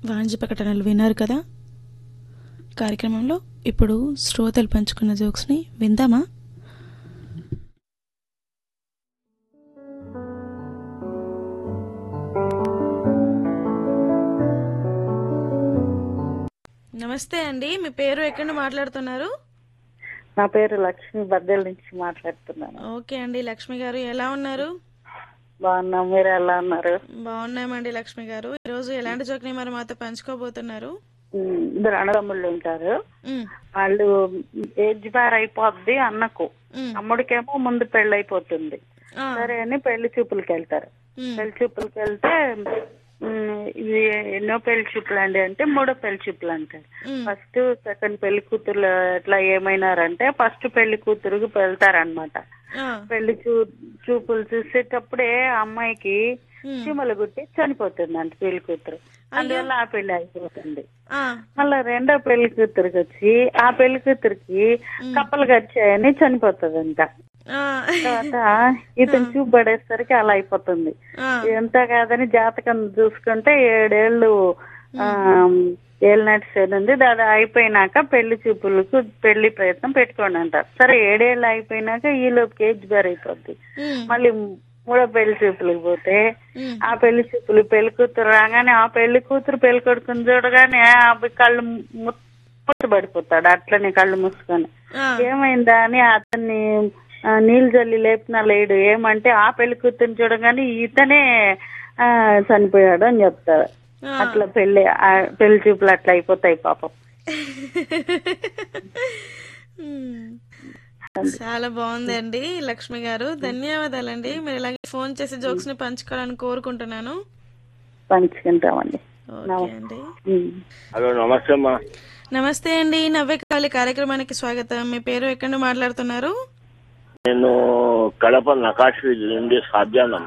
వాణిజ్య ప్రకటనలు విన్నారు కదా కార్యక్రమంలో ఇప్పుడు శ్రోతలు పంచుకున్న జోక్స్ని విందామా నమస్తే అండి మీ పేరు ఎక్కడ నుండి మాట్లాడుతున్నారు నా పేరు లక్ష్మి బద్దెల నుంచి మాట్లాడుతున్నాను ఓకే అండి లక్ష్మి గారు ఎలా ఉన్నారు బాగున్నాం మీరు ఎలా ఉన్నారు బాగున్నామండి లక్ష్మి గారు ఈరోజు ఎలాంటి జోక్ని మరి మాతో పంచుకోబోతున్నారు ఉమ్, ఇద్దరు అన్నదమ్ముళ్ళు ఉంటారు ఉమ్, వాళ్ళు ఏజ్ బార్ అయిపోద్ది అన్నకు ఉమ్, అమ్ముడికేమో ముందు పెళ్లి అయిపోతుంది ఆ, సరే అని పెళ్లి చూపులకి వెళ్తారు ఉమ్, పెళ్లి చూపులకి వెళ్తే ఉమ్, ఇది ఎన్నో పెళ్లి చూపులు అండి అంటే మూడో పెళ్లి చూపులు అంటారు ఉమ్, ఫస్ట్ సెకండ్ పెళ్లి కూతురు ఎట్లా ఏమైనారంటే ఫస్ట్ పెళ్లి కూతురుకి వెళ్తారనమాట ఆ, పెళ్లి చూ చూపులు చూసేటప్పుడే ఆ అమ్మాయికి ఉమ్, చీమలు గుట్టి చనిపోతుంది అంట పెళ్లి కూతురు అందువల్ల ఆ పెళ్లి అయిపోతుంది ఆ, మళ్ళా రెండో పెళ్లి కూతురికి వచ్చి ఆ పెళ్లి కూతురికి కప్పలు గచ్చాయని చనిపోతుందంట ఆ, తర్వాత ఇతను చూపు పడేసరికి అలా అయిపోతుంది ఆ, ఎంత కాదని జాతకం చూసుకుంటే ఏడేళ్ళు ఆ ఏళ్ళనాటి శని ఉంది దాని అయిపోయినాక పెళ్లి చూపులకు పెళ్లి ప్రయత్నం పెట్టుకోండి అంటారు సరే ఏడేళ్ళు అయిపోయినాక ఈ లోపు ఏజ్ బార్ అయిపోద్ది ఉమ్, మళ్ళీ మూడో పెళ్లి చూపులకు పోతే ఉమ్, ఆ పెళ్లి చూపులు పెళ్లి కూతురు రాగానే ఆ పెళ్లి కూతురు పెళ్లి కొడుకుని చూడగానే ఆ కళ్ళు మూతపడిపోతాడు అట్లనే కళ్ళు మూసుకొని ఆ, ఏమైందా అని అతన్ని ఆ, నీళ్ళు జల్లి లేపినా లేడు ఏమంటే ఆ పెళ్లి కూతురుని చూడగానే ఇతనే ఆ, చనిపోయాడు అని చెప్తారు ఆ. అట్లా పెళ్లి ఆ పెళ్లి చూపులు అట్లా అయిపోతాయి పాపం ఉమ్. చాలా బాగుందండి లక్ష్మి గారు ధన్యవాదాలండి మీరు ఇలాగే ఫోన్ చేసి జోక్స్ ని పంచుకోవాలని కోరుకుంటున్నాను పంచుకుంటామండి ఓకే అండి ఉమ్. హలో నమస్తే అమ్మా నమస్తే అండి నవ్వే కాలి కార్యక్రమానికి స్వాగతం మీ పేరు ఎక్కడ నుండి మాట్లాడుతున్నారు నేను కడప నకాశ్ నుండి సాధ్యానం